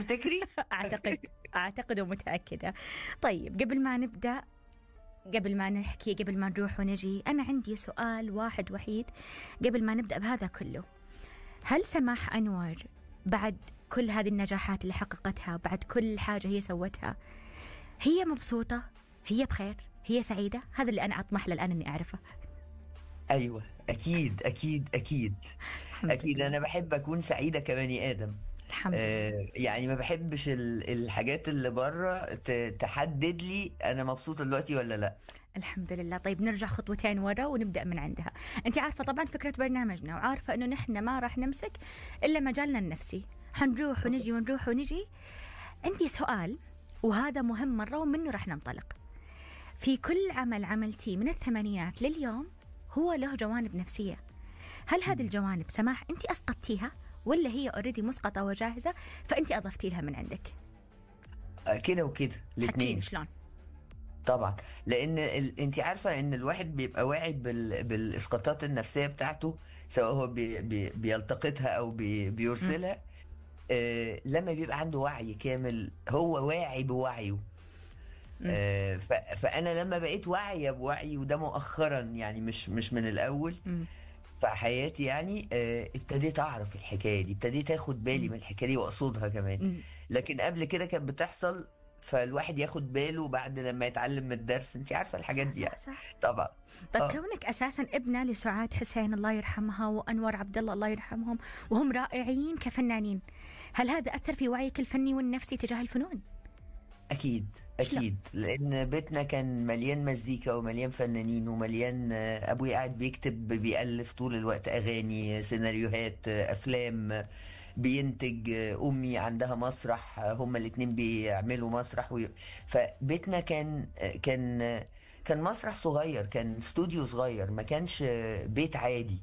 تفتكري اعتقد اعتقد ومتاكده طيب قبل ما نبدا قبل ما نحكي قبل ما نروح ونجي انا عندي سؤال واحد وحيد قبل ما نبدا بهذا كله هل سماح انور بعد كل هذه النجاحات اللي حققتها بعد كل حاجه هي سوتها هي مبسوطه هي بخير هي سعيده هذا اللي انا اطمح له الان اني اعرفه ايوه اكيد اكيد اكيد الحمد اكيد لله. انا بحب اكون سعيده كبني ادم الحمد لله آه يعني ما بحبش ال- الحاجات اللي بره ت- تحدد لي انا مبسوط دلوقتي ولا لا الحمد لله طيب نرجع خطوتين ورا ونبدا من عندها انت عارفه طبعا فكره برنامجنا وعارفه انه نحن ما راح نمسك الا مجالنا النفسي حنروح ونجي ونروح ونجي عندي سؤال وهذا مهم مره ومنه راح ننطلق في كل عمل عملتيه من الثمانينات لليوم هو له جوانب نفسيه هل هذه الجوانب سماح انت اسقطتيها ولا هي اوريدي مسقطه وجاهزه فانت اضفتي لها من عندك آه كده وكده حكيني الاثنين شلون طبعا لان ال... انت عارفه ان الواحد بيبقى واعي بال... بالاسقاطات النفسيه بتاعته سواء هو بي... بي... بيلتقطها او بي... بيرسلها آه لما بيبقى عنده وعي كامل هو واعي بوعيه آه ف... فانا لما بقيت واعيه بوعي وده مؤخرا يعني مش مش من الاول مم. في حياتي يعني آه ابتديت اعرف الحكايه دي ابتديت اخد بالي من الحكايه دي واقصدها كمان مم. لكن قبل كده كانت بتحصل فالواحد ياخد باله بعد لما يتعلم من الدرس انت عارفه الحاجات دي صح يعني صح طبعا طيب آه. كونك اساسا ابنه لسعاد حسين الله يرحمها وانور عبد الله الله يرحمهم وهم رائعين كفنانين هل هذا اثر في وعيك الفني والنفسي تجاه الفنون اكيد اكيد لان بيتنا كان مليان مزيكا ومليان فنانين ومليان آه، ابوي قاعد بيكتب بيألف طول الوقت اغاني سيناريوهات آه، افلام آه، بينتج آه، امي عندها مسرح آه، هما الاتنين بيعملوا مسرح وي... فبيتنا كان آه، كان آه، كان مسرح صغير كان استوديو صغير ما كانش آه، بيت عادي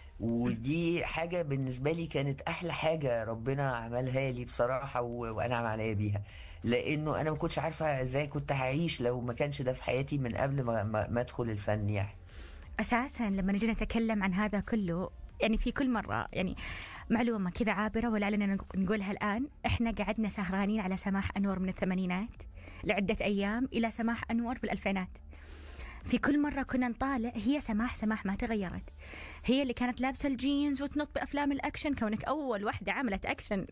ودي حاجة بالنسبة لي كانت أحلى حاجة ربنا عملها لي بصراحة و- وأنعم عليا بيها لأنه أنا ما كنتش عارفة إزاي كنت هعيش لو ما كانش ده في حياتي من قبل ما, ما, ما أدخل الفن يعني اساسا لما نجي نتكلم عن هذا كله يعني في كل مره يعني معلومه كذا عابره ولعلنا نق- نقولها الان احنا قعدنا سهرانين على سماح انور من الثمانينات لعده ايام الى سماح انور بالالفينات في كل مرة كنا نطالع هي سماح سماح ما تغيرت هي اللي كانت لابسة الجينز وتنط بأفلام الأكشن كونك أول واحدة عملت أكشن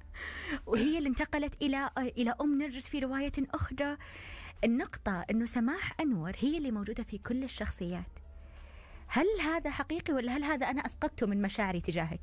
وهي اللي انتقلت إلى إلى أم نرجس في رواية أخرى النقطة أنه سماح أنور هي اللي موجودة في كل الشخصيات هل هذا حقيقي ولا هل هذا أنا أسقطته من مشاعري تجاهك؟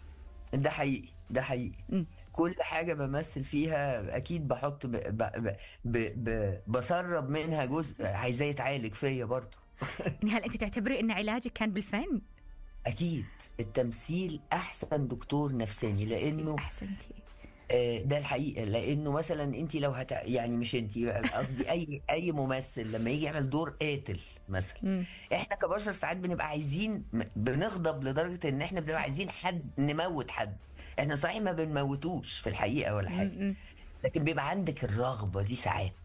ده حقيقي ده حقيقي مم. كل حاجة بمثل فيها أكيد بحط ب... ب... ب... ب... ب... بسرب منها جزء عايزاه يتعالج فيا برضه يعني هل أنت تعتبري أن علاجك كان بالفن؟ أكيد التمثيل أحسن دكتور نفساني لأنه أحسنتي آه، ده الحقيقه لانه مثلا انت لو هت يعني مش انت قصدي اي اي ممثل لما يجي يعمل دور قاتل مثلا مم. احنا كبشر ساعات بنبقى عايزين م- بنغضب لدرجه ان احنا بنبقى صح. عايزين حد نموت حد احنا صحيح ما بنموتوش في الحقيقه ولا حاجه مم. لكن بيبقى عندك الرغبه دي ساعات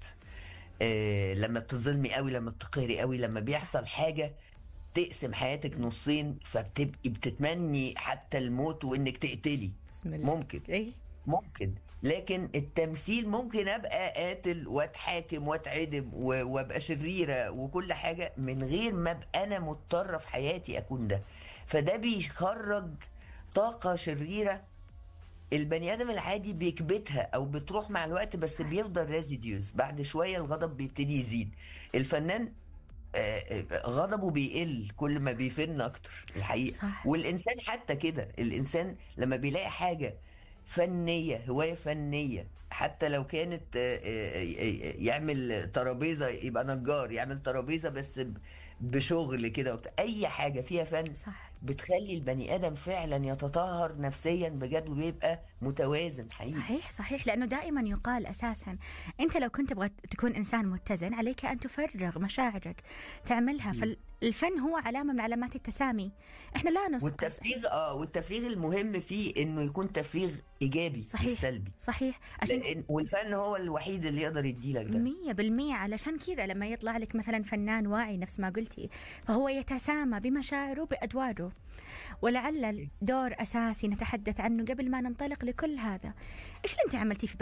آه لما بتظلمي قوي لما بتقهري قوي لما بيحصل حاجه تقسم حياتك نصين فبتبقي بتتمني حتى الموت وانك تقتلي بسم الله ممكن إيه؟ ممكن لكن التمثيل ممكن ابقى قاتل واتحاكم واتعدم و- وابقى شريره وكل حاجه من غير ما ابقى انا مضطره في حياتي اكون ده فده بيخرج طاقه شريره البني ادم العادي بيكبتها او بتروح مع الوقت بس بيفضل ريزيديوز بعد شويه الغضب بيبتدي يزيد الفنان آه، آه، غضبه بيقل كل ما بيفن اكتر الحقيقه صح. والانسان حتى كده الانسان لما بيلاقي حاجه فنيه هوايه فنيه حتى لو كانت آه، آه، آه، يعمل ترابيزه يبقى نجار يعمل ترابيزه بس ب- بشغل كده وبتاع اي حاجه فيها فن صح بتخلي البني ادم فعلا يتطهر نفسيا بجد وبيبقى متوازن حقيقي صحيح صحيح لانه دائما يقال اساسا انت لو كنت تبغى تكون انسان متزن عليك ان تفرغ مشاعرك تعملها فالفن هو علامه من علامات التسامي احنا لا نسقط والتفريغ اه والتفريغ المهم فيه انه يكون تفريغ ايجابي مش صحيح سلبي صحيح عشان لأن والفن هو الوحيد اللي يقدر يديلك ده مية بالمية علشان كذا لما يطلع لك مثلا فنان واعي نفس ما قلتي فهو يتسامى بمشاعره بأدواره ولعل دور أساسي نتحدث عنه قبل ما ننطلق لكل هذا إيش اللي أنت عملتيه في